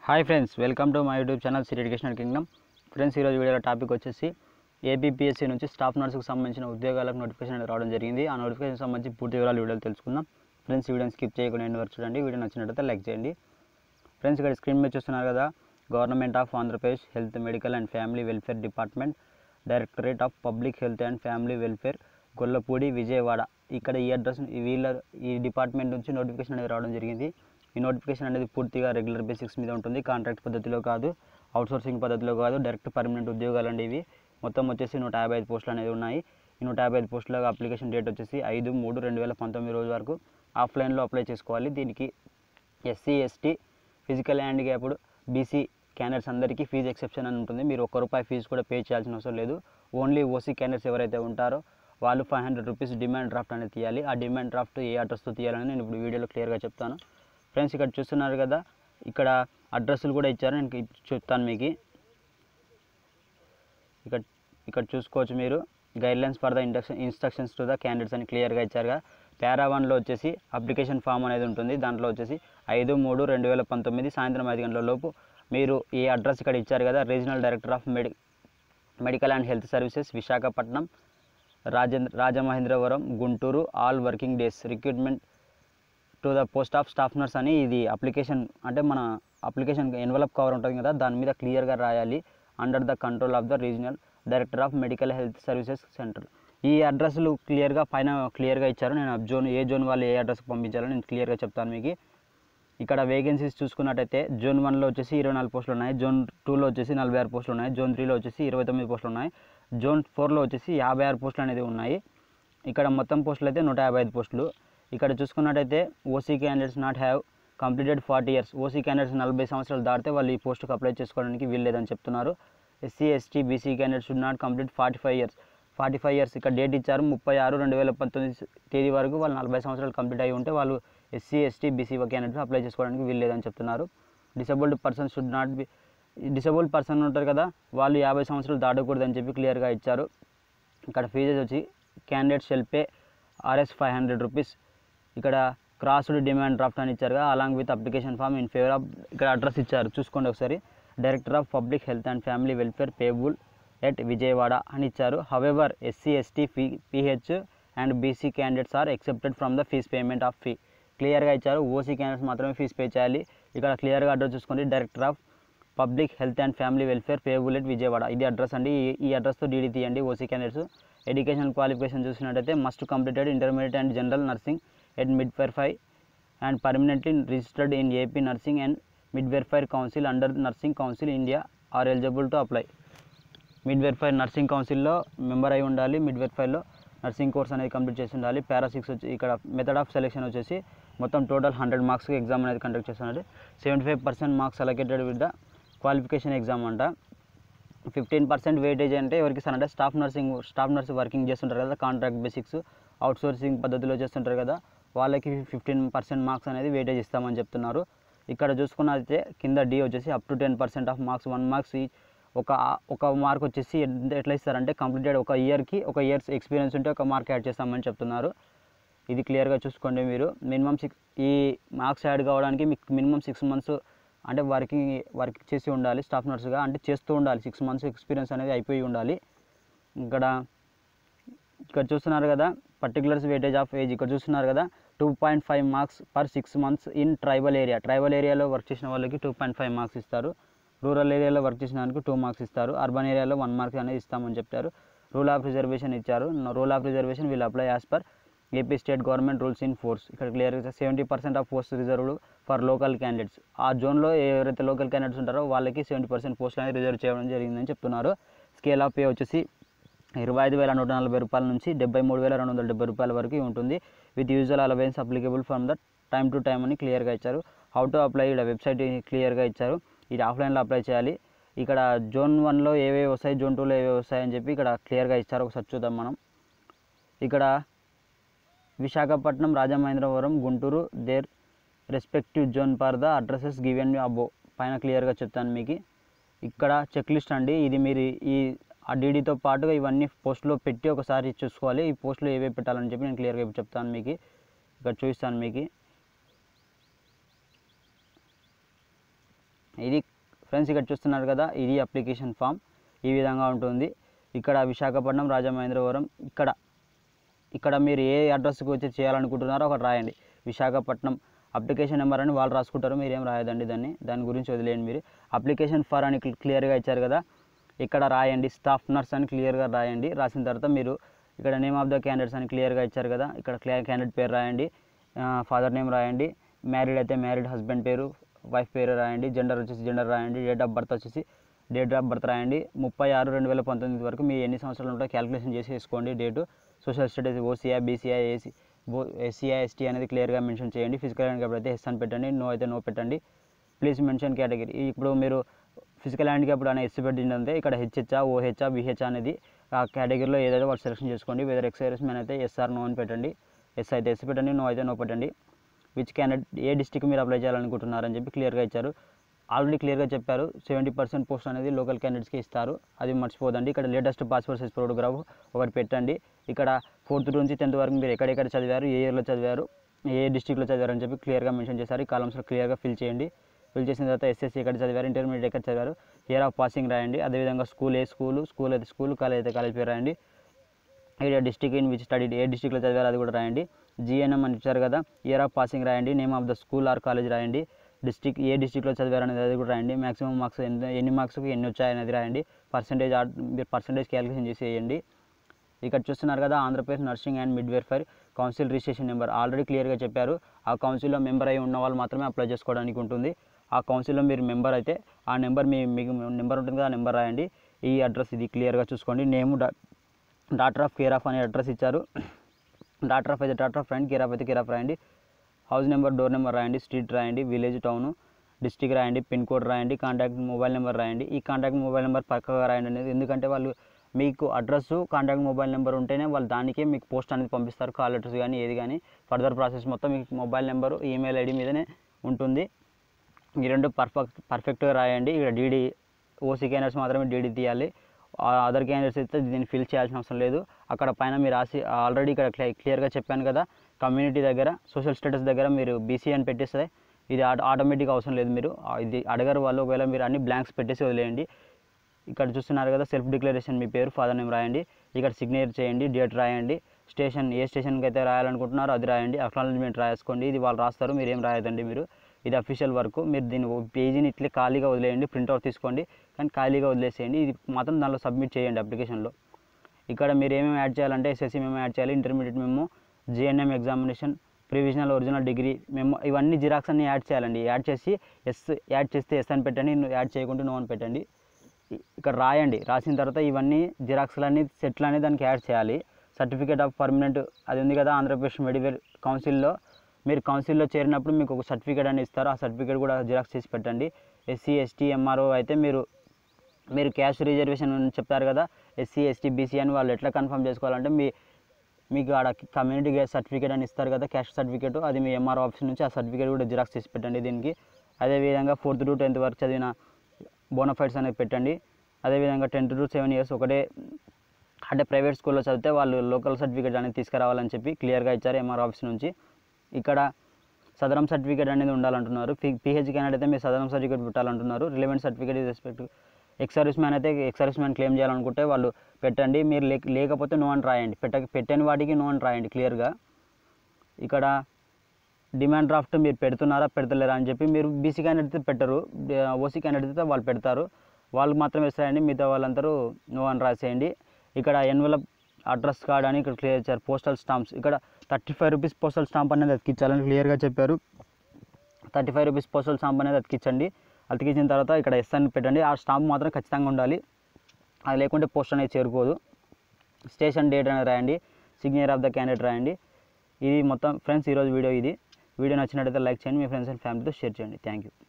hi friends welcome to my YouTube channel city educational kingdom friends ఈరోజు వీడియోలో topic వచ్చేసి APPSC నుంచి staff నర్సుకు సంబంధించిన ఉద్యోగాలకు నోటిఫికేషన్ అనేది రావడం జరిగింది ఆ నోటిఫికేషన్ సంబంధించి పూర్తి వివరాలు వీడియోలో తెలుసుకుందాం ఫ్రెండ్స్ వీడియోని స్కిప్ చేయకుండా ఎండ్ వరకు చూడండి వీడియో నచ్చినట్లయితే లైక్ చేయండి ఫ్రెండ్స్ ఇక్కడ స్క్రీన్ మీద చూస్తున్నారు కదా government of Andhra Pradesh health medical and family welfare department directorate of public health and family welfare Gollapudi Vijayawada ఇక్కడ ఈ అడ్రస్ వీళ్ళ ఈ డిపార్ట్మెంట్ నుంచి నోటిఫికేషన్ అనేది రావడం జరిగింది ఈ నోటిఫికేషన్ అనేది పూర్తిగా రెగ్యులర్ బేసిక్స్ మీద ఉంటుంది కాంట్రాక్ట్ పద్ధతిలో కాదు అవుట్సోర్సింగ్ పద్ధతిలో కాదు డైరెక్ట్ పర్మనెంట్ ఉద్యోగాలు అండి ఇవి మొత్తం వచ్చేసి నూట యాభై ఐదు పోస్టులు అనేది ఉన్నాయి ఈ నూట యాభై ఐదు పోస్టుల అప్లికేషన్ డేట్ వచ్చేసి ఐదు మూడు రెండు వేల పంతొమ్మిది రోజు వరకు ఆఫ్లైన్లో అప్లై చేసుకోవాలి దీనికి SC ST physical handicapped BC candidates అందరికీ ఫీజు ఎక్సెప్షన్ అని ఉంటుంది మీరు ఒక్క రూపాయి ఫీజు కూడా పే చేయాల్సిన అవసరం లేదు ఓన్లీ ఓసీ క్యాండిడేట్స్ ఎవరైతే ఉంటారో వాళ్ళు five hundred rupees demand draft అనేది తీయాలి ఆ డిమాండ్ డ్రాఫ్ట్ ఏ అడ్రస్తో తీయాలని నేను ఇప్పుడు వీడియోలో క్లియర్గా చెప్తాను ఫ్రెండ్స్ ఇక్కడ చూస్తున్నారు కదా ఇక్కడ అడ్రస్లు కూడా ఇచ్చారు నేను ఇ- చెప్తాను మీకు ఇక్కడ ఇక్కడ చూసుకోవచ్చు మీరు guidelines for the induction instructions to the candidates అని క్లియర్గా ఇచ్చారుగా పారా వన్లో వచ్చేసి అప్లికేషన్ ఫామ్ అనేది ఉంటుంది దాంట్లో వచ్చేసి ఐదు మూడు రెండు వేల పంతొమ్మిది సాయంత్రం ఐదు గంటల లోపు మీరు ఈ అడ్రస్ ఇక్కడ ఇచ్చారు కదా రీజనల్ డైరెక్టర్ ఆఫ్ మెడి medical and health services Visakhapatnam Rajendra Rajamahendravaram Guntur all working days recruitment to the post of staff nurse అని ఇది అప్లికేషన్ అంటే మన అప్లికేషన్ ఎన్వలప్ కవర్ ఉంటుంది కదా దాని మీద క్లియర్గా రాయాలి under the control of the regional director of medical health services centre ఈ అడ్రస్లు క్లియర్గా పైన క్లియర్గా ఇచ్చారు నేను ఆ జోన్ ఏ జోన్ వాళ్ళు ఏ అడ్రస్కి పంపించాలో నేను క్లియర్గా చెప్తాను మీకు ఇక్కడ వేకెన్సీస్ చూసుకున్నట్టయితే జోన్ వన్లో వచ్చేసి ఇరవై నాలుగు పోస్టులు ఉన్నాయి జోన్ టూలో వచ్చేసి నలభై ఆరు పోస్టులు ఉన్నాయి జోన్ త్రీలో వచ్చేసి ఇరవై తొమ్మిది పోస్టులు ఉన్నాయి జోన్ ఫోర్లో వచ్చేసి యాభై ఆరు పోస్టులు అనేది ఉన్నాయి ఇక్కడ మొత్తం పోస్టులు అయితే నూట యాభై ఐదు పోస్టులు ఇక్కడ చూసుకున్నట్టయితే OC candidates not have completed forty years OC candidates నలభై సంవత్సరాలు దాటితే వాళ్ళు ఈ పోస్టుకు అప్లై చేసుకోవడానికి వీల్లేదని చెప్తున్నారు SC ST BC candidates should not complete forty five years forty five years ఇక్కడ డేట్ ఇచ్చారు ముప్పై ఆరు రెండు వేల పంతొమ్మిది తేదీ వరకు వాళ్ళు నలభై సంవత్సరాలు కంప్లీట్ అయి ఉంటే వాళ్ళు SC ST BC candidates apply చేసుకోవడానికి వీల్లేదని చెప్తున్నారు disabled person should not be disabled person ఉంటారు కదా వాళ్ళు యాభై సంవత్సరాలు దాటకూడదని చెప్పి క్లియర్గా ఇచ్చారు ఇక్కడ ఫీజెస్ వచ్చి candidate shall pay R S five hundred rupees ఇక్కడ క్రాస్డ్ డిమాండ్ డ్రాఫ్ట్ అని ఇచ్చారు along with application form in favour of ఇక్కడ అడ్రస్ ఇచ్చారు చూసుకోండి ఒకసారి director of public health and family welfare payable at Vijayawada అని ఇచ్చారు however SC ST fee PH and BC candidates are excepted from the fees payment of fee క్లియర్గా ఇచ్చారు OC candidates మాత్రమే fees pay చేయాలి ఇక్కడ క్లియర్గా అడ్రస్ చూసుకోండి director of public health and family welfare payable at Vijayawada ఇది అడ్రస్ అండి ఈ- ఈ అడ్రస్తో డీడీ తీయండి ఓసీ క్యాండిడేట్స్ ఎడ్యుకేషన్ క్వాలిఫికేషన్ చూసినట్టయితే must completed intermediate and general nursing at midwife and permanently registered in AP nursing and midwifery council under nursing council India are eligible to apply midwifery nursing కౌన్సిల్లో member అయి ఉండాలి మిడ్ వెర్ఫైర్లో nursing course అనేది complete చేసి ఉండాలి పారా six వచ్చి ఇక్కడ మెథడ్ ఆఫ్ సెలెక్షన్ వచ్చేసి మొత్తం టోటల్ హండ్రెడ్ మార్క్స్కి ఎగ్జామ్ అనేది కండక్ట్ చేస్తున్నారు seventy five percent marks allocated with the qualification exam అంట ఫిఫ్టీన్ పర్సెంట్ వెయిటేజ్ అంటే ఎవరికి సార్ అంటే staff nursing staff nurse working చేస్తుంటారు కదా కాంట్రాక్ట్ బేసిక్స్ అవుట్ సోర్సింగ్ పద్ధతిలో చేస్తుంటారు కదా వాళ్ళకి ఫిఫ్టీన్ పర్సెంట్ మార్క్స్ అనేది వెయిటేజ్ ఇస్తామని చెప్తున్నారు ఇక్కడ చూసుకున్నైతే కింద డి వచ్చేసి up to ten percent of marks one marks ఒక ఒక మార్క్ వచ్చేసి ఎంత- ఎట్లా ఇస్తారంటే కంప్లీటెడ్ ఒక ఇయర్కి ఒక ఇయర్స్ ఎక్స్పీరియన్స్ ఉంటే ఒక మార్క్ యాడ్ చేస్తామని చెప్తున్నారు ఇది క్లియర్గా చూసుకోండి మీరు మినిమం సిక్స్ ఈ మార్క్స్ యాడ్ కావడానికి మీకు మినిమం సిక్స్ మంత్స్ అంటే వర్కింగ్ వర్క్ చేసి ఉండాలి స్టాఫ్ నర్స్గా అంటే చేస్తూ ఉండాలి సిక్స్ మంత్స్ ఎక్స్పీరియన్స్ అనేది అయిపోయి ఉండాలి ఇక్కడ ఇక్కడ చూస్తున్నారు కదా పర్టికులర్స్ వెయిటేజ్ ఆఫ్ ఏజ్ ఇక్కడ చూస్తున్నారు కదా two point five marks per six months in tribal area tribal ఏరియాలో వర్క్ చేసిన వాళ్ళకి టూ పాయింట్ ఫైవ్ మార్క్స్ ఇస్తారు రూరల్ ఏరియాలో వర్క్ చేసిన దానికి టూ మార్క్స్ ఇస్తారు అర్బన్ ఏరియాలో వన్ మార్క్స్ అనేది ఇస్తామని చెప్పారు రూల్ ఆఫ్ రిజర్వేషన్ ఇచ్చారు rule of reservation will apply as per AP state government rules in force ఇక్కడ క్లియర్గా seventy percent of post reserved for local candidates ఆ జోన్లో ఎవరైతే లోకల్ క్యాండిడేట్స్ ఉంటారో వాళ్ళకి సెవెంటీ పర్సెంట్ పోస్టులు అనేది రిజర్వ్ చేయడం జరిగిందని చెప్తున్నారు స్కేల్ ఆఫ్ పే వచ్చేసి ఇరవై ఐదు వేల నూట నలభై రూపాయల నుంచి డెబ్బై మూడు వేల రెండు వందల డెబ్బై రూపాయల వరకు ఉంటుంది with usual allowance applicable from the time to time అని క్లియర్గా ఇచ్చారు హౌ టు అప్లై ఇక్కడ వెబ్సైట్ క్లియర్గా ఇచ్చారు ఇది ఆఫ్లైన్లో అప్లై చేయాలి ఇక్కడ జోన్ వన్లో ఏవేవి వస్తాయి జోన్ టూలో ఏవేవి వస్తాయి అని చెప్పి ఇక్కడ క్లియర్గా ఇచ్చారు ఒకసారి చూద్దాం మనం ఇక్కడ Visakhapatnam Rajamahendravaram Guntur their respective zone for the addresses given above పైన క్లియర్గా చెప్తాను మీకు ఇక్కడ చెక్ లిస్ట్ అండి ఇది మీరు ఈ ఆ డీడీతో పాటుగా ఇవన్నీ పోస్ట్లో పెట్టి ఒకసారి చూసుకోవాలి ఈ పోస్ట్లో ఏవే పెట్టాలని చెప్పి నేను క్లియర్గా ఇప్పుడు చెప్తాను మీకు ఇక్కడ చూపిస్తాను మీకు ఇది ఫ్రెండ్స్ ఇక్కడ చూస్తున్నారు కదా ఇది అప్లికేషన్ ఫామ్ ఈ విధంగా ఉంటుంది ఇక్కడ విశాఖపట్నం రాజమహేంద్రవరం ఇక్కడ ఇక్కడ మీరు ఏ అడ్రస్కి వచ్చి చేయాలనుకుంటున్నారో అక్కడ రాయండి విశాఖపట్నం అప్లికేషన్ నెంబర్ అని వాళ్ళు రాసుకుంటారు మీరు ఏం రాయదండి దాన్ని దాని గురించి వదిలేయండి మీరు అప్లికేషన్ ఫర్ అని క్లియర్గా ఇచ్చారు కదా ఇక్కడ రాయండి స్టాఫ్ నర్స్ అని క్లియర్గా రాయండి రాసిన తర్వాత మీరు ఇక్కడ నేమ్ ఆఫ్ ద క్యాండిడేట్స్ అని క్లియర్గా ఇచ్చారు కదా ఇక్కడ క్లియర్ క్యాండిడేట్ పేరు రాయండి ఫాదర్ నేమ్ రాయండి మ్యారీడ్ అయితే మ్యారీడ్ హస్బెండ్ పేరు వైఫ్ పేరు రాయండి జెండర్ వచ్చేసి జెండర్ రాయండి డేట్ ఆఫ్ బర్త్ వచ్చేసి డేట్ ఆఫ్ బర్త్ రాయండి ముప్పై ఆరు రెండు వేల పంతొమ్మిది వరకు మీ ఎన్ని సంవత్సరాలు ఉంటాయో క్యాలిక్యులేషన్ చేసి వేసుకోండి డేటు సోషల్ స్టడీస్ ఓసీఐ బీసీఐ ఏసీ బో ఎస్సీఐ ఎస్టీ అనేది క్లియర్గా మెన్షన్ చేయండి ఫిజికల్ హ్యాండిక్యాప్ అయితే ఎస్ అని పెట్టండి నో అయితే నో పెట్టండి ప్లీజ్ మెన్షన్ కేటగిరీ ఇప్పుడు మీరు ఫిజికల్ హ్యాండిక్యాప్ అనే ఎస్సీ పెట్టిందంటే ఇక్కడ హెచ్హెచ్ఆ ఓహెచ్ఆ బిహెచ్ అనేది ఆ కేటగిరీలో ఏదైతే వాళ్ళు సెలెక్షన్ చేసుకోండి వెదర్ ఎక్సైరస్ మ్యాన్ అయితే ఎస్ఆర్ నో అని పెట్టండి ఎస్ అయితే ఎస్ పెట్టండి నో అయితే నో పెట్టండి విచ్ క్యాండిడేట్ ఏ డిస్టిక్ మీరు అప్లై చేయాలనుకుంటున్నారని చెప్పి క్లియర్గా ఇచ్చారు ఆల్రెడీ క్లియర్గా చెప్పారు సెవెంటీ పర్సెంట్ పోస్ట్ అనేది లోకల్ క్యాండిడేట్స్కి ఇస్తారు అది మర్చిపోదండి ఇక్కడ లేటెస్ట్ పాస్పోర్ట్ సైజ్ ఫోటోగ్రాఫ్ ఒకటి పెట్టండి ఇక్కడ ఫోర్త్ నుంచి టెన్త్ వరకు మీరు ఎక్కడెక్కడ చదివారు ఏ ఇయర్లో చదివారు ఏ డిస్టిక్లో చదివారు అని చెప్పి క్లియర్గా మెన్షన్ చేశారు ఈ కాలమ్స్లో క్లియర్గా ఫిల్ చేయండి ఫిల్ చేసిన తర్వాత ఎస్ఎస్సీ ఎక్కడ చదివారు ఇంటర్మీడియట్ ఎక్కడ చదివారు ఇయర్ ఆఫ్ పాసింగ్ రాయండి అదేవిధంగా స్కూల్ ఏ స్కూల్ స్కూల్ అయితే స్కూల్ కాలేజ్ అయితే కాలేజ్ పేరు రాయండి area district in which study ఏ డిస్టిక్లో చదివారు అది కూడా రాయండి జిఎన్ఎం అని ఇచ్చారు కదా ఇయర్ ఆఫ్ పాసింగ్ రాయండి name of the school or college రాయండి డిస్టిక్ ఏ డిస్టిక్లో చదివారు అనేది అది కూడా రాయండి మాక్సిమం మార్క్స్ ఎంత ఎన్ని మార్క్స్కి ఎన్ని వచ్చాయి అనేది రాయండి పర్సంటేజ్ మీరు పర్సంటేజ్ క్యాలిక్యులేషన్ చేసి వేయండి ఇక్కడ చూస్తున్నారు కదా Andhra Pradesh nursing and మిడ్వేర్ఫైర్ council registration number already క్లియర్గా చెప్పారు ఆ కౌన్సిల్లో మెంబర్ అయి ఉన్న వాళ్ళు మాత్రమే అప్లై చేసుకోవడానికి ఉంటుంది ఆ కౌన్సిల్లో మీరు మెంబర్ అయితే ఆ నెంబర్ మీ మీకు నెంబర్ ఉంటుంది కదా ఆ నెంబర్ రాయండి ఈ అడ్రస్ ఇది క్లియర్గా చూసుకోండి name doctor of care of అనే అడ్రస్ ఇచ్చారు డాక్టర్ ఆఫ్ అయితే డాక్టర్ ఆఫ్ రాయండి కేర్ ఆఫ్ అయితే కేర్ ఆఫ్ రాయండి హౌస్ నెంబర్ డోర్ నెంబర్ రాయండి స్ట్రీట్ రాయండి విలేజ్ టౌన్ డిస్టిక్ రాయండి పిన్ కోడ్ రాయండి కాంటాక్ట్ మొబైల్ నెంబర్ రాయండి ఈ కాంటాక్ట్ మొబైల్ నెంబర్ పక్కగా రాయండి అనేది ఎందుకంటే వాళ్ళు మీకు అడ్రస్ కాంటాక్ట్ మొబైల్ నెంబర్ ఉంటేనే వాళ్ళు దానికే మీకు పోస్ట్ అనేది పంపిస్తారు కాల్ లెటర్స్ కానీ ఏది కానీ ఫర్దర్ ప్రాసెస్ మొత్తం మీకు మొబైల్ నెంబరు ఈమెయిల్ ఐడి మీదనే ఉంటుంది ఈ రెండు పర్ఫెక్ట్ పర్ఫెక్ట్గా రాయండి ఇక్కడ డీడీ ఓసీ క్యాండిడేట్స్ మాత్రమే డీడీ తీయాలి అదర్ క్యాండిడేట్స్ అయితే దీన్ని ఫిల్ చేయాల్సిన అవసరం లేదు అక్కడ పైన మీరు రాసి ఆల్రెడీ ఇక్కడ క్లియర్ క్లియర్గా చెప్పాను కదా కమ్యూనిటీ దగ్గర సోషల్ స్టేటస్ దగ్గర మీరు బీసీ అని పెట్టేస్తే ఇది ఆటో ఆటోమేటిక్ అవసరం లేదు మీరు ఆ, ఇది అడగరు వాళ్ళు ఒకవేళ మీరు అన్ని బ్లాంక్స్ పెట్టేసి వదిలేయండి ఇక్కడ చూస్తున్నారు కదా సెల్ఫ్ డిక్లరేషన్ మీ పేరు ఫాదర్ నేమ్ రాయండి ఇక్కడ సిగ్నేచర్ చేయండి డేట్ రాయండి స్టేషన్ ఏ స్టేషన్కి అయితే రాయాలనుకుంటున్నారో అది రాయండి అక్నాలజ్మెంట్ రాసుకోండి ఇది వాళ్ళు రాస్తారు మీరు ఏం రాయదండి మీరు ఇది అఫీషియల్ వర్క్ మీరు దీని పేజీని ఇట్లే ఖాళీగా వదిలేయండి ప్రింట్అవుట్ తీసుకోండి కానీ ఖాళీగా వదిలేసేయండి ఇది మాత్రం దానిలో సబ్మిట్ చేయండి అప్లికేషన్లో ఇక్కడ మీరు ఏమేమి యాడ్ చేయాలంటే ఎస్ఎస్సి మేము యాడ్ చేయాలి ఇంటర్మీడియట్ మేము GNM examination provisional original degree మేము ఇవన్నీ జిరాక్స్ అన్ని యాడ్ చేయాలండి యాడ్ చేసి ఎస్ యాడ్ చేస్తే ఎస్ అని పెట్టండి యాడ్ చేయకుండా నో అని పెట్టండి ఇ- ఇక్కడ రాయండి రాసిన తర్వాత ఇవన్నీ జిరాక్స్లన్నీ సెట్లు అనేది దానికి యాడ్ చేయాలి సర్టిఫికేట్ ఆఫ్ పర్మనెంట్ అది ఉంది కదా ఆంధ్రప్రదేశ్ మెడివేర్ కౌన్సిల్లో మీరు కౌన్సిల్లో చేరినప్పుడు మీకు ఒక సర్టిఫికేట్ అని ఇస్తారు ఆ సర్టిఫికేట్ కూడా జిరాక్స్ చేసి పెట్టండి ఎస్సీ ఎస్టీ ఎంఆర్ఓ అయితే మీరు మీరు క్యాష్ రిజర్వేషన్ అని చెప్తారు కదా ఎస్సీ ఎస్టీ బీసీ అని వాళ్ళు ఎట్లా కన్ఫర్మ్ చేసుకోవాలంటే మీ మీకు ఆడ కమ్యూనిటీ సర్టిఫికేట్ అని ఇస్తారు కదా క్యాష్ సర్టిఫికేట్ అది మీ ఎంఆర్ ఆఫీస్ నుంచి ఆ సర్టిఫికేట్ కూడా జిరాక్స్ చేసి పెట్టండి దీనికి అదేవిధంగా ఫోర్త్ టు టెన్త్ వరకు చదివిన బోనఫైడ్స్ అనేది పెట్టండి అదేవిధంగా టెన్త్ టు సెవెన్ ఇయర్స్ ఒకటే అంటే ప్రైవేట్ స్కూల్లో చదివితే వాళ్ళు లోకల్ సర్టిఫికేట్ అనేది తీసుకురావాలని చెప్పి క్లియర్గా ఇచ్చారు ఎంఆర్ ఆఫీస్ నుంచి ఇక్కడ సదరం సర్టిఫికేట్ అనేది ఉండాలంటున్నారు పి పిహెచ్ క్యాండిడేట్ అయితే మీరు సదరం సర్టిఫికేట్ పెట్టాలంటున్నారు relevant certificate respect ex service man అయితే ఎక్స్ సర్వీస్ మ్యాన్ క్లెయిమ్ చేయాలనుకుంటే వాళ్ళు పెట్టండి మీరు లేక లేకపోతే నో అని రాయండి పెట్ట పెట్టని వాటికి నో అని రాయండి క్లియర్గా ఇక్కడ డిమాండ్ డ్రాఫ్ట్ మీరు పెడుతున్నారా పెడతలేరా అని చెప్పి మీరు బీసీ క్యాండిడేట్ అయితే పెట్టరు ఓసీ క్యాండిడేట్ అయితే వాళ్ళు పెడతారు వాళ్ళు మాత్రమే ఇస్తారండి మిగతా వాళ్ళందరూ నో అని రాసేయండి ఇక్కడ ఎన్వలప్ అడ్రస్ కార్డ్ అని ఇక్కడ క్లియర్ ఇచ్చారు పోస్టల్ స్టాంప్స్ ఇక్కడ thirty five rupees postal stamp అనేది అతికించాలని క్లియర్గా చెప్పారు thirty five rupees postal stamp అనేది అతికించండి అతికించిన తర్వాత ఇక్కడ ఎస్ అని పెట్టండి ఆ స్టాంప్ మాత్రం ఖచ్చితంగా ఉండాలి అది లేకుంటే పోస్ట్ అనేది చేరుకోదు స్టేషన్ డేట్ అనేది రాయండి సిగ్నేచర్ ఆఫ్ ద క్యాండిడేట్ రాయండి ఇది మొత్తం ఫ్రెండ్స్ ఈరోజు వీడియో ఇది వీడియో నచ్చినట్టయితే లైక్ చేయండి మీ ఫ్రెండ్స్ అండ్ ఫ్యామిలీతో షేర్ చేయండి థ్యాంక్ యూ